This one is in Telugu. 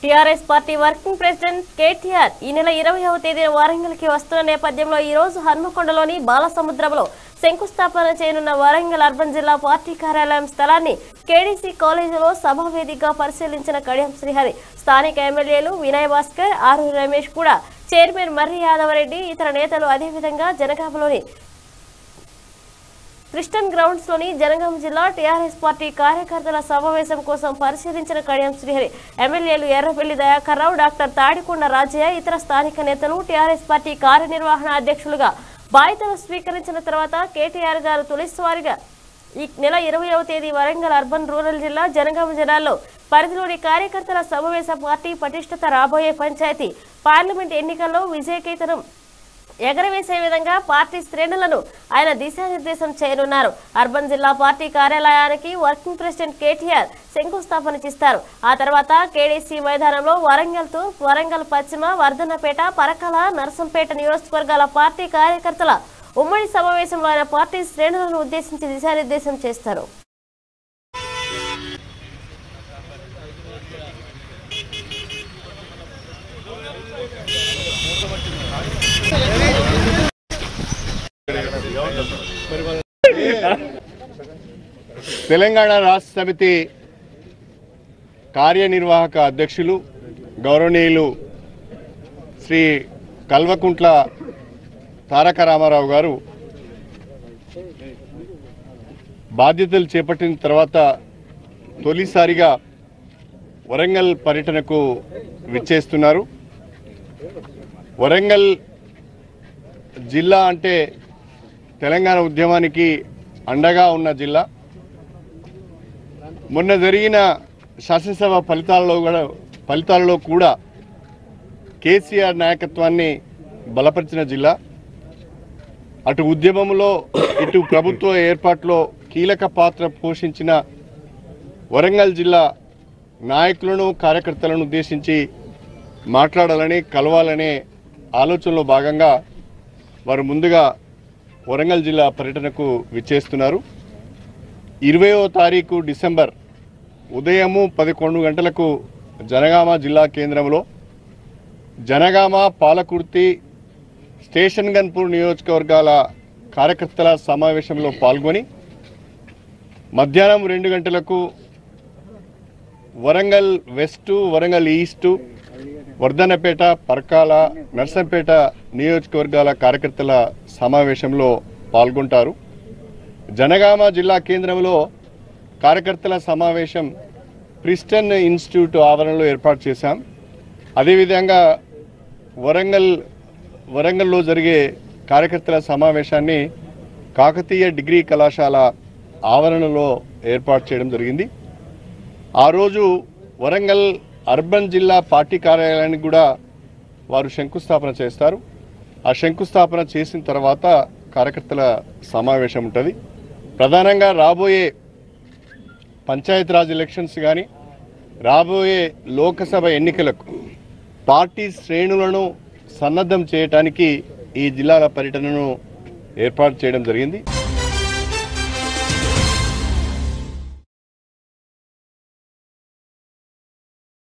TRS party working president KTR ఈ నెల ఇరవైవ తేదీన వరంగల్కి వస్తున్న నేపథ్యంలో ఈ రోజు హన్మకొండలోని బాలసముద్రంలో శంకుస్థాపన చేయనున్న వరంగల్ అర్బన్ జిల్లా పార్టీ కార్యాలయం స్థలాన్ని కేడీసీ కాలేజీలో సభా వేదికగా పరిశీలించిన కడియం శ్రీహరి స్థానిక ఎమ్మెల్యేలు వినయ్ భాస్కర్ ఆరు రమేష్ కూడా చైర్మన్ మర్రి యాదవరెడ్డి ఇతర నేతలు అదేవిధంగా జనగామలోని క్రిస్టన్ గ్రౌండ్స్ లోని జనగామ జిల్లా టీఆర్ఎస్ పార్టీ కార్యకర్తల సమావేశం కోసం పరిశీలించిన కడియం శ్రీహరి ఎమ్మెల్యేలు ఎర్రపల్లి దయాకర్ రావు డాక్టర్ తాడికొండ రాజయ్య ఇతర స్థానిక నేతలు టీఆర్ఎస్ పార్టీ కార్యనిర్వహణ అధ్యక్షులుగా బాధ్యతలు స్వీకరించిన తర్వాత కేటీఆర్ గారు తొలిసారిగా ఈ నెల ఇరవైవ తేదీ వరంగల్ అర్బన్ రూరల్ జిల్లా జనగామ జిల్లాలో పరిధిలోని కార్యకర్తల సమావేశ పార్టీ పటిష్టత రాబోయే పంచాయతీ పార్లమెంట్ ఎన్నికల్లో విజయకేతనం ఎగరవేసే విధంగా పార్టీ శ్రేణులను ఆయన దిశానిర్దేశం చేయనున్నారు అర్బన్ జిల్లా పార్టీ కార్యాలయానికి వర్కింగ్ ప్రెసిడెంట్ కేటీఆర్ శంకుస్థాపన చేస్తారు ఆ తర్వాత కేడీసీ మైదానంలో వరంగల్ తూర్పు వరంగల్ పశ్చిమ వర్ధన్నపేట పరకాల నరసంపేట నియోజకవర్గాల పార్టీ కార్యకర్తల ఉమ్మడి సమావేశంలో ఆయన పార్టీ శ్రేణులను ఉద్దేశించి దిశానిర్దేశం చేస్తారు తెలంగాణ రాష్ట్ర సమితి కార్యనిర్వాహక అధ్యక్షులు గౌరవనీయులు శ్రీ కల్వకుంట్ల తారక రామారావు గారు బాధ్యతలు చేపట్టిన తర్వాత తొలిసారిగా వరంగల్ పర్యటనకు విచ్చేస్తున్నారు వరంగల్ జిల్లా అంటే తెలంగాణ ఉద్యమానికి అండగా ఉన్న జిల్లా మొన్న జరిగిన శాసనసభ ఫలితాలలో కూడా ఫలితాలలో కూడా కేసీఆర్ నాయకత్వాన్ని బలపరిచిన జిల్లా అటు ఉద్యమంలో ఇటు ప్రభుత్వ ఏర్పాటులో కీలక పాత్ర పోషించిన వరంగల్ జిల్లా నాయకులను కార్యకర్తలను ఉద్దేశించి మాట్లాడాలని కలవాలనే ఆలోచనలో భాగంగా వారు ముందుగా వరంగల్ జిల్లా పర్యటనకు విచ్చేస్తున్నారు ఇరవయో తారీఖు డిసెంబర్ ఉదయము పదకొండు గంటలకు జనగామ జిల్లా కేంద్రంలో జనగామ పాలకుర్తి స్టేషన్ గన్పూర్ నియోజకవర్గాల కార్యకర్తల సమావేశంలో పాల్గొని మధ్యాహ్నం రెండు గంటలకు వరంగల్ వెస్టు వరంగల్ ఈస్టు వర్ధనపేట పర్కాల నర్సంపేట నియోజకవర్గాల కార్యకర్తల సమావేశంలో పాల్గొంటారు జనగామ జిల్లా కేంద్రంలో కార్యకర్తల సమావేశం క్రిస్టన్ ఇన్స్టిట్యూట్ ఆవరణలో ఏర్పాటు చేశాం అదేవిధంగా వరంగల్ వరంగల్లో జరిగే కార్యకర్తల సమావేశాన్ని కాకతీయ డిగ్రీ కళాశాల ఆవరణలో ఏర్పాటు చేయడం జరిగింది ఆ రోజు వరంగల్ అర్బన్ జిల్లా పార్టీ కార్యాలయానికి కూడా వారు శంకుస్థాపన చేస్తారు ఆ శంకుస్థాపన చేసిన తర్వాత కార్యకర్తల సమావేశం ఉంటుంది ప్రధానంగా రాబోయే పంచాయతీరాజ్ ఎలక్షన్స్ కానీ రాబోయే లోకసభ ఎన్నికలకు పార్టీ శ్రేణులను సన్నద్ధం చేయటానికి ఈ జిల్లాల పర్యటనను ఏర్పాటు చేయడం జరిగింది